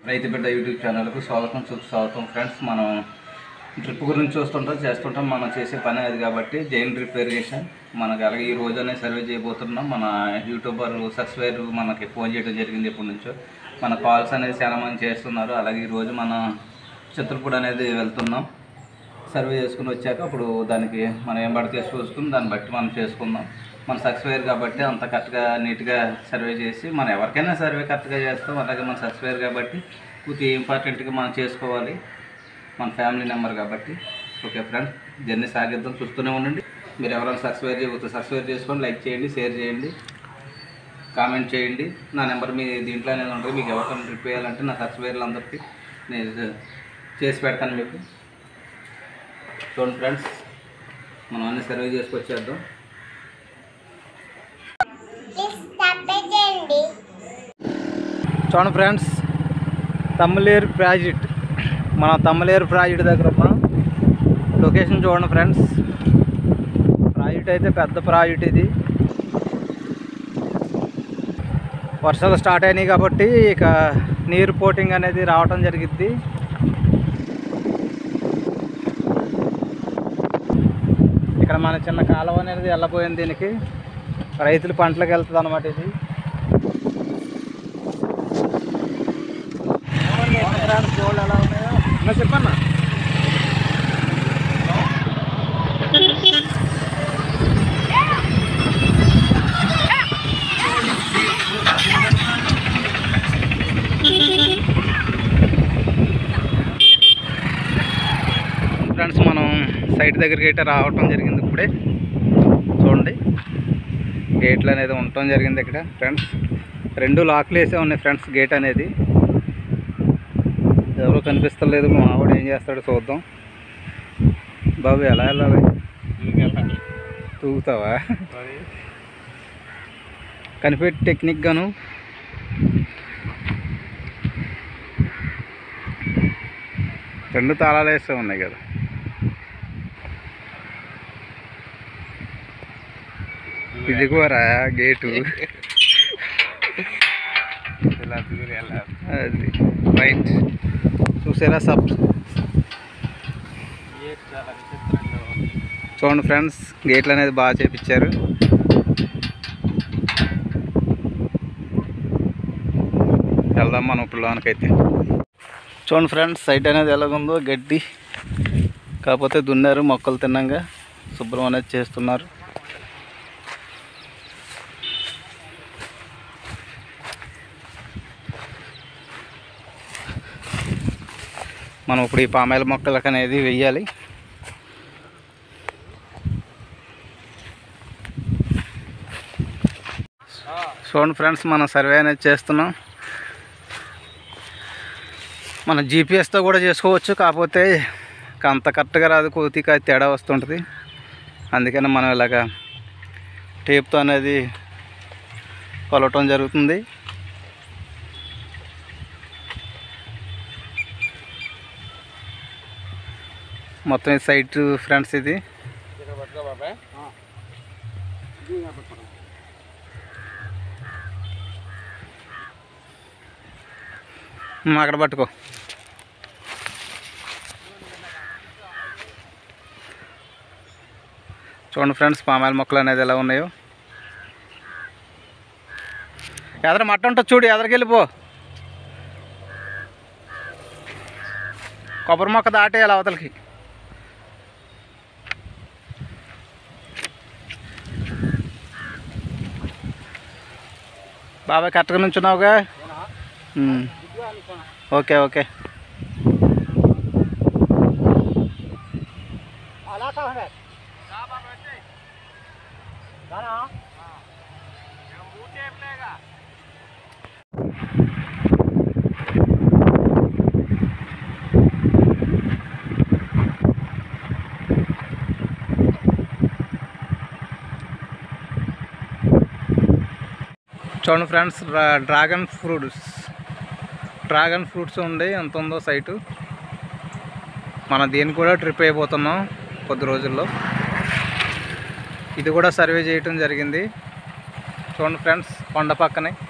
రైతు బిడ్డ యూట్యూబ్ ఛానల్కు స్వాగతం సుస్వాగతం ఫ్రెండ్స్ మనం డ్రిప్ గురించి చూస్తుంటాం చేస్తుంటాం మనం చేసే పని అది కాబట్టి జైన్ డ్రిప్ ఇరిగేషన్ మనకు అలాగే ఈ రోజునే సర్వే చేయబోతున్నాం మన యూట్యూబర్ సబ్స్క్రైబర్ మనకి ఫోన్ చేయడం జరిగింది ఎప్పటి నుంచో మన కాల్స్ అనేది చాలా మంది చేస్తున్నారు అలాగే ఈ రోజు మన చిత్రపూడి అనేది వెళ్తున్నాం సర్వే చేసుకుని వచ్చాక అప్పుడు దానికి మనం ఏం పడితే చూసుకుని దాన్ని బట్టి మనం చేసుకుందాం మన సబ్స్క్రైబర్ కాబట్టి అంత కరెక్ట్గా నీట్గా సర్వే చేసి మనం ఎవరికైనా సర్వే కరెక్ట్గా చేస్తాం అలాగే మన సబ్స్క్రైబర్ కాబట్టి ఇది ఇంపార్టెంట్గా మనం చేసుకోవాలి మన ఫ్యామిలీ నెంబర్ కాబట్టి ఓకే ఫ్రెండ్స్ జర్నీ సాగిద్దాం చూస్తూనే ఉండండి మీరు ఎవరైనా సబ్స్క్రైబ్ చేయకపోతే సబ్స్క్రైబ్ చేసుకొని లైక్ చేయండి షేర్ చేయండి కామెంట్ చేయండి నా నెంబర్ మీ దీంట్లో అనేది ఉంటుంది మీకు ఎవరికైనా ట్రిప్ చేయాలంటే నా సబ్స్క్రైబర్లు అందరికీ నేను చేసి పెడతాను మీకు చూడండి ఫ్రెండ్స్ మనం అన్ని సర్వే చేసుకొచ్చేద్దాం చూడండి ఫ్రెండ్స్ తమ్మలేరు ప్రాజెక్ట్ మన తమ్మలేరు ప్రాజెక్ట్ దగ్గర ఉన్నాం లొకేషన్ చూడండి ఫ్రెండ్స్ ప్రాజెక్ట్ అయితే పెద్ద ప్రాజెక్ట్ ఇది వర్షాలు స్టార్ట్ అయినాయి కాబట్టి ఇక నీరు పోటింగ్ అనేది రావటం జరిగిద్ది ఇక్కడ మన చిన్న కాలువ అనేది వెళ్ళబోయింది దీనికి రైతుల పంటలకు వెళ్తుంది అనమాట ఇది జోళ్ళు ఎలా ఉన్నాయో చెప్పన్నా ఫ్రెండ్స్ మనం సైట్ దగ్గరికి అయితే రావటం జరిగింది ఇప్పుడే చూడండి గేట్లు అనేది ఉండటం జరిగింది ఇక్కడ ఫ్రెండ్స్ రెండు లాక్లు వేసే ఉన్నాయి ఫ్రెండ్స్ గేట్ అనేది ఎవరు కనిపిస్తలేదు మా ఆవిడ ఏం చేస్తాడో చూద్దాం బాబు ఎలా వెళ్ళాలి తూగుతావా కనిపెట్టి టెక్నిక్ గాను రెండు తాళాలు వేస్తే ఉన్నాయి కదా ఇది కూడా గేటు అది రైట్ చూసారా సబ్ చూడండి ఫ్రెండ్స్ గేట్లు అనేది బాగా చేపించారు వెళ్దాం మనం ఇప్పుడు లోనకైతే చూడండి ఫ్రెండ్స్ సైట్ అనేది ఎలాగుందో గడ్డి కాకపోతే దున్నారు మొక్కలు తిన్నాక శుభ్రం అనేది చేస్తున్నారు మనం ఇప్పుడు ఈ పామాయిల మొక్కలకు అనేది వెయ్యాలి చూడండి ఫ్రెండ్స్ మనం సర్వే అనేది చేస్తున్నాం మన జీపీఎస్తో కూడా చేసుకోవచ్చు కాకపోతే అంత కరెక్ట్గా రాదు కొద్దిగా తేడా వస్తుంటుంది అందుకని మనం ఇలాగ టేప్తో అనేది కొలవటం జరుగుతుంది మొత్తం ఈ సైట్ ఫ్రెండ్స్ ఇది ఉమ్, అక్కడ పట్టుకో చూడండి ఫ్రెండ్స్ పామాయిల మొక్కలు అనేది ఎలా ఉన్నాయో ఎదర మట్ట ఉంటుంది చూడు ఎదరికెళ్ళిపో కొబ్బరి మొక్క దాటేయాలి అవతలకి బాబాయ్ కరెక్ట్గా నుంచున్నావుగా ఉమ్. ఓకే ఓకే చూడండి friends dragon fruits dragon fruits ఉండి ఎంత ఉందో సైటు మనం దీన్ని కూడా ట్రిప్ అయిపోతున్నాం కొద్ది రోజుల్లో ఇది కూడా సర్వే చేయటం జరిగింది చూడండి ఫ్రెండ్స్ కొండ పక్కనే